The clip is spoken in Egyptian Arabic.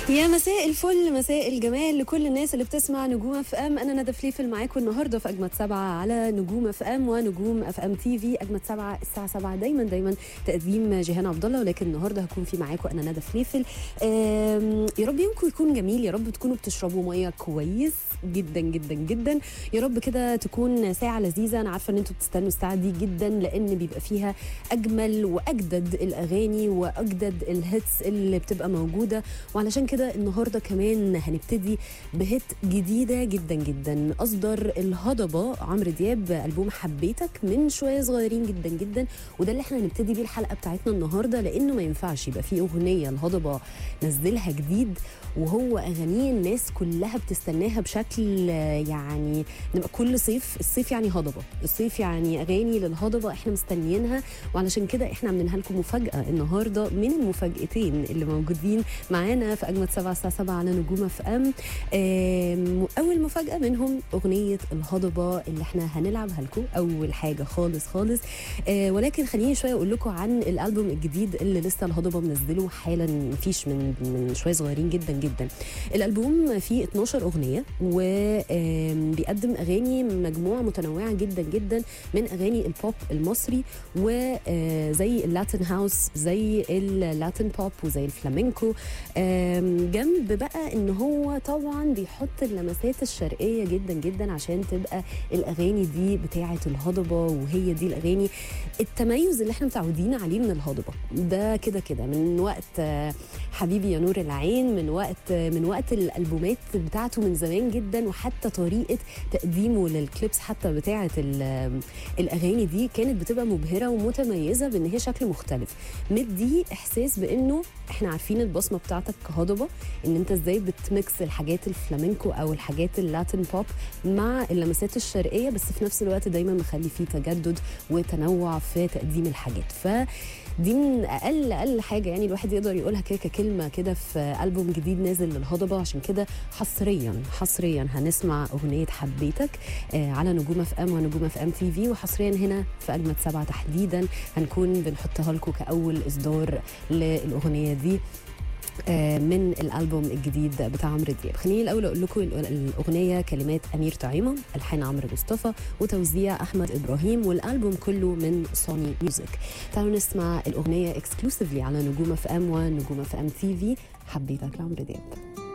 يا مساء الفل مساء الجمال لكل الناس اللي بتسمع نجوم اف ام انا ندى فليفل معاكم النهارده في اجمد سبعه على نجوم اف ام ونجوم اف ام تي في اجمد سبعه الساعه 7 دايما دايما تقديم جيهان عبد الله ولكن النهارده هكون في معاكم انا ندى فليفل آم، يا رب يومكم يكون جميل يا رب تكونوا بتشربوا ميه كويس جدا جدا جدا يا رب كده تكون ساعه لذيذه انا عارفه ان انتوا بتستنوا الساعه دي جدا لان بيبقى فيها اجمل واجدد الاغاني واجدد الهيتس اللي بتبقى موجوده وعلشان كده النهارده كمان هنبتدي بهيت جديده جدا جدا اصدر الهضبه عمرو دياب البوم حبيتك من شويه صغيرين جدا جدا وده اللي احنا هنبتدي بيه الحلقه بتاعتنا النهارده لانه ما ينفعش يبقى في اغنيه الهضبه نزلها جديد وهو اغانيه الناس كلها بتستناها بشكل آه، يعني نبقى كل صيف الصيف يعني هضبه الصيف يعني اغاني للهضبه احنا مستنيينها وعلشان كده احنا عاملين لكم مفاجاه النهارده من المفاجاتين اللي موجودين معانا في اجمد سبعة الساعه 7 على نجوم اف ام آم، اول مفاجاه منهم اغنيه الهضبه اللي احنا هنلعبها لكم اول حاجه خالص خالص آه، ولكن خليني شويه اقول لكم عن الالبوم الجديد اللي لسه الهضبه منزله حالا مفيش من من شويه صغيرين جدا جدا الالبوم فيه 12 اغنيه وبيقدم اغاني مجموعه متنوعه جدا جدا من اغاني البوب المصري وزي اللاتين هاوس زي اللاتين بوب وزي الفلامينكو آم، جنب بقى ان هو طبعا بيحط اللمسات الشرقيه جدا جدا عشان تبقى الاغاني دي بتاعه الهضبه وهي دي الاغاني التميز اللي احنا متعودين عليه من الهضبه ده كده كده من وقت آه، حبيبي يا نور العين من وقت آه، من وقت الالبومات بتاعته من زمان جدا وحتى طريقه تقديمه للكليبس حتى بتاعه ال- الاغاني دي كانت بتبقى مبهره ومتميزه بان هي شكل مختلف مدي احساس بانه احنا عارفين البصمه بتاعتك كهضبه ان انت ازاي بتميكس الحاجات الفلامينكو او الحاجات اللاتين بوب مع اللمسات الشرقيه بس في نفس الوقت دايما مخلي فيه تجدد وتنوع في تقديم الحاجات ف دي من اقل اقل حاجه يعني الواحد يقدر يقولها كده ككلمه كده في البوم جديد نازل للهضبه عشان كده حصريا حصريا هنسمع اغنيه حبيتك آه، على نجوم اف ام ونجوم اف ام تي في وحصريا هنا في اجمد سبعه تحديدا هنكون بنحطها لكم كاول اصدار للاغنيه دي آه، من الالبوم الجديد بتاع عمرو دياب خليني الاول اقول لكم ال- الاغنيه كلمات امير طعيمه الحان عمرو مصطفى وتوزيع احمد ابراهيم والالبوم كله من سوني ميوزك تعالوا نسمع الاغنيه اكسكلوسيفلي على نجوم اف ام ونجوم اف ام تي في حبيتك لعمرو دياب